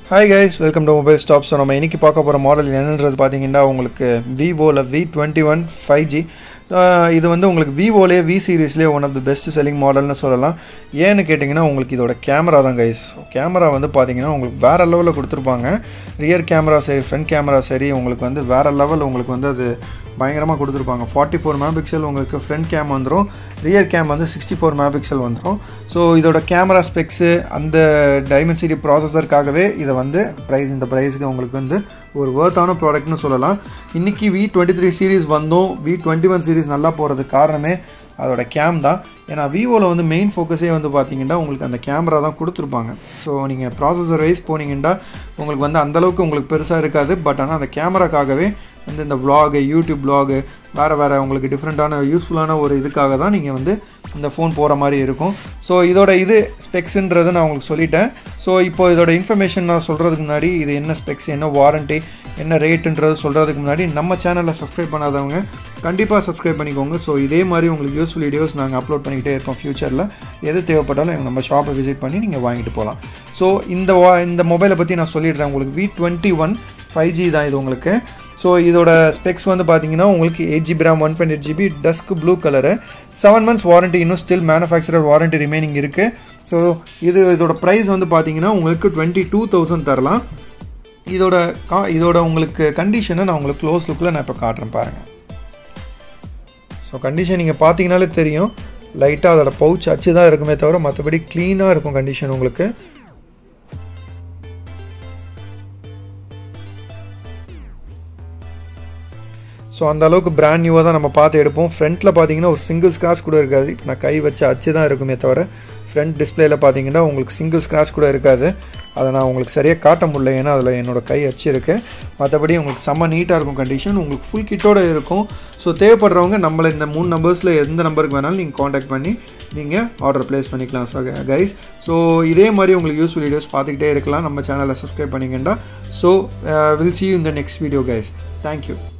hi guys welcome to mobile stop so நம்ம இன்னைக்கு பார்க்க போகிற மாடல் என்னன்றது பார்த்தீங்கன்னா உங்களுக்கு விவோவில் V twenty one five G இது வந்து உங்களுக்கு விவோலே வி சீரீஸ்லேயே one of the best selling மாடல்னு சொல்லலாம் ஏன்னு கேட்டிங்கன்னா உங்களுக்கு இதோட கேமரா தான் கைஸ் கேமரா வந்து பார்த்தீங்கன்னா உங்களுக்கு வேறு லெவலில் கொடுத்துருப்பாங்க ரியர் கேமரா சரி ஃப்ரண்ட் கேமரா சரி உங்களுக்கு வந்து வேறு லெவல் உங்களுக்கு வந்து அது பயங்கரமாக கொடுத்துருப்பாங்க ஃபார்ட்டி ஃபோர் மெகாபிக்சல் உங்களுக்கு ஃப்ரண்ட் கேம் வந்துடும் ரியர் கேம் வந்து சிக்ஸ்டி ஃபோர் மெகாபிக்சல் வந்துடும் ஸோ இதோட கேமரா ஸ்பெக்ஸு அந்த டைமென்சிட்டி ப்ராசஸருக்காகவே இதை வந்து ப்ரைஸ் இந்த ப்ரைஸுக்கு உங்களுக்கு வந்து ஒரு ஒர்த்தான ப்ராடக்ட்னு சொல்லலாம் இன்றைக்கி வி டுவெண்ட்டி த்ரீ சீரீஸ் வந்தோம் வி டுவெண்ட்டி ஒன் சீரீஸ் நல்லா போகிறதுக்கு காரணமே அதோட கேம் தான் ஏன்னா விவோவில் வந்து மெயின் ஃபோக்கஸே வந்து பார்த்தீங்கன்னா உங்களுக்கு அந்த கேமரா தான் கொடுத்துருப்பாங்க ஸோ நீங்கள் ப்ராசஸர் வைஸ் போனீங்கன்னா உங்களுக்கு வந்து அந்தளவுக்கு உங்களுக்கு பெருசாக இருக்காது பட் ஆனால் அந்த கேமராக்காகவே வந்து இந்த விலாகு யூடியூப் விலாகு வேறு வேறு உங்களுக்கு டிஃப்ரெண்ட்டான யூஸ்ஃபுல்லான ஒரு இதுக்காக தான் நீங்கள் வந்து இந்த ஃபோன் போகிற மாதிரி இருக்கும் ஸோ இதோட இது ஸ்பெக்ஸுன்றது நான் உங்களுக்கு சொல்லிட்டேன் ஸோ இப்போ இதோட இன்ஃபர்மேஷன் நான் சொல்கிறதுக்கு முன்னாடி இது என்ன ஸ்பெக்ஸ் என்ன வாரண்ட்டி என்ன ரேட்டுன்றது சொல்கிறதுக்கு முன்னாடி நம்ம சேனலில் சப்ஸ்கிரைப் பண்ணாதவங்க கண்டிப்பாக சப்ஸ்கிரைப் பண்ணிக்கோங்க ஸோ இதே மாதிரி உங்களுக்கு யூஸ்ஃபுல் வீடியோஸ் நாங்கள் அப்லோட் பண்ணிக்கிட்டே இருக்கோம் ஃப்யூச்சரில் எது தேவைப்பட்டாலும் நம்ம ஷாப்பை விசிட் பண்ணி நீங்கள் வாங்கிட்டு போகலாம் ஸோ இந்த வா இந்த மொபைலை பற்றி நான் சொல்லிடுறேன் உங்களுக்கு V twenty one five G தான் இது உங்களுக்கு ஸோ இதோட ஸ்பெக்ஸ் வந்து பார்த்தீங்கன்னா உங்களுக்கு eight GB RAM one twenty GB dusk blue colour seven months warranty இன்னும் ஸ்டில் மேனுஃபேக்சரர் வாரண்ட்டி ரிமைனிங் இருக்குது ஸோ இது இதோட ப்ரைஸ் வந்து பார்த்தீங்கன்னா உங்களுக்கு டுவெண்ட்டி டூ தௌசண்ட் தரலாம் இதோட கா இதோட உங்களுக்கு கண்டிஷனை நான் உங்களுக்கு க்ளோஸ் லுக்கில் நான் இப்போ காட்டுறேன் பாருங்கள் ஸோ கண்டிஷன் நீங்கள் பார்த்தீங்கனாலே தெரியும் லைட்டாக அதோட பவுச் அச்சு தான் இருக்குமே தவிர மற்றபடி க்ளீனாக இருக்கும் கண்டிஷன் உங்களுக்கு ஸோ அந்த அளவுக்கு பிராண்ட் நியூவாக தான் நம்ம பார்த்து எடுப்போம் ஃப்ரண்ட்டில் பார்த்தீங்கன்னா ஒரு சிங்கிள் ஸ்க்ராச் கூட இருக்காது இப்போ நான் கை வச்ச அச்சு தான் இருக்குமே தவிர ஃப்ரண்ட் டிஸ்பிளேயில் பார்த்தீங்கன்னா உங்களுக்கு சிங்கிள் ஸ்க்ராச் கூட இருக்காது அதை நான் உங்களுக்கு சரியாக காட்ட முடியல ஏன்னா அதில் என்னோட கை அச்சு இருக்குது மற்றபடி உங்களுக்கு செம்ம நீட்டாக இருக்கும் கண்டிஷன் உங்களுக்கு ஃபுல் கிட்டோட இருக்கும் ஸோ தேவைப்படுறவங்க நம்மளை இந்த மூணு நம்பர்ஸில் எந்த நம்பருக்கு வேணாலும் நீங்கள் காண்டாக்ட் பண்ணி நீங்கள் ஆர்டர் ப்ளேஸ் பண்ணிக்கலாம் ஸோ கைஸ் ஸோ இதே மாதிரி உங்களுக்கு யூஸ்ஃபுல் வீடியோஸ் பார்த்துக்கிட்டே இருக்கலாம் நம்ம சேனலை சப்ஸ்கிரைப் பண்ணிங்கன்னா ஸோ வில் சி யூ இந்த நெக்ஸ்ட் வீடியோ கைஸ் தேங்க்யூ